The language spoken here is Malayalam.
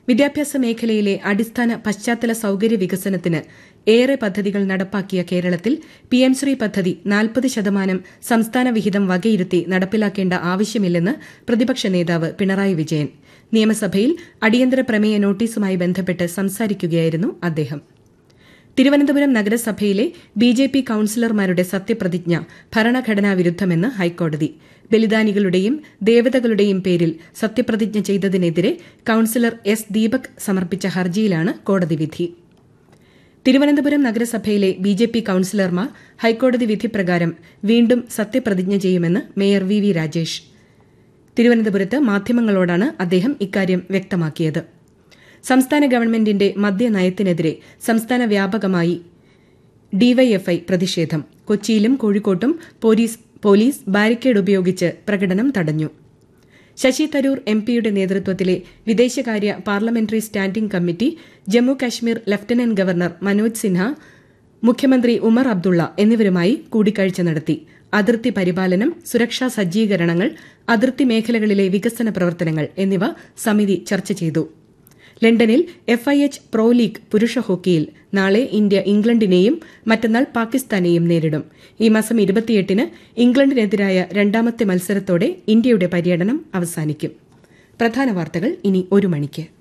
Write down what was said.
വിദ്യാഭ്യാസ മേഖലയിലെ അടിസ്ഥാന പശ്ചാത്തല സൌകര്യ വികസനത്തിന് ഏറെ പദ്ധതികൾ നടപ്പാക്കിയ കേരളത്തിൽ പിഎം ശ്രീ പദ്ധതി നാൽപ്പത് ശതമാനം സംസ്ഥാന വിഹിതം വകയിരുത്തി നടപ്പിലാക്കേണ്ട ആവശ്യമില്ലെന്ന് പ്രതിപക്ഷ നേതാവ് പിണറായി വിജയൻ നിയമസഭയിൽ അടിയന്തര പ്രമേയ നോട്ടീസുമായി ബന്ധപ്പെട്ട് സംസാരിക്കുകയായിരുന്നു അദ്ദേഹം തിരുവനന്തപുരം നഗരസഭയിലെ ബി ജെ പി കൌൺസിലർമാരുടെ സത്യപ്രതിജ്ഞ ഭരണഘടനാ വിരുദ്ധമെന്ന് ഹൈക്കോടതി ബലിദാനികളുടെയും ദേവതകളുടെയും പേരിൽ സത്യപ്രതിജ്ഞ ചെയ്തതിനെതിരെ കൌൺസിലർ എസ് ദീപക് സമർപ്പിച്ച ഹർജിയിലാണ് കോടതി വിധി തിരുവനന്തപുരം നഗരസഭയിലെ ബി ജെ പി കൌൺസിലർമാർ ഹൈക്കോടതി വിധി പ്രകാരം വീണ്ടും സത്യപ്രതിജ്ഞ ചെയ്യുമെന്ന് മേയർ വി വി രാജേഷ് തിരുവനന്തപുരത്ത് മാധ്യമങ്ങളോടാണ് അദ്ദേഹം ഇക്കാര്യം വ്യക്തമാക്കിയത് സംസ്ഥാന ഗവൺമെന്റിന്റെ മദ്യനയത്തിനെതിരെ സംസ്ഥാന വ്യാപകമായി ഡിവൈഎഫ്ഐ പ്രതിഷേധം കൊച്ചിയിലും കോഴിക്കോട്ടും പോലീസ് പോലീസ് ബാരിക്കേഡ് ഉപയോഗിച്ച് പ്രകടനം തടഞ്ഞു ശശി തരൂർ എം പിയുടെ നേതൃത്വത്തിലെ വിദേശകാര്യ parliamentary standing committee Jammu Kashmir lieutenant governor Manoj Sinha മുഖ്യമന്ത്രി ഉമർ അബ്ദുള്ള എന്നിവരുമായി കൂടിക്കാഴ്ച നടത്തി അതിർത്തി പരിപാലനം സുരക്ഷാ സജ്ജീകരണങ്ങൾ അതിർത്തി മേഖലകളിലെ വികസന പ്രവർത്തനങ്ങൾ എന്നിവ സമിതി ചർച്ച ചെയ്തു ലണ്ടനിൽ എഫ്ഐഎച്ച് പ്രോ ലീഗ് പുരുഷ ഹോക്കിയിൽ നാളെ ഇന്ത്യ ഇംഗ്ലണ്ടിനെയും മറ്റന്നാൾ പാകിസ്ഥാനെയും നേരിടും ഈ മാസം ഇരുപത്തിയെട്ടിന് ഇംഗ്ലണ്ടിനെതിരായ രണ്ടാമത്തെ മത്സരത്തോടെ ഇന്ത്യയുടെ പര്യടനം അവസാനിക്കും പ്രധാന വാർത്തകൾ ഇനി ഒരു മണിക്ക്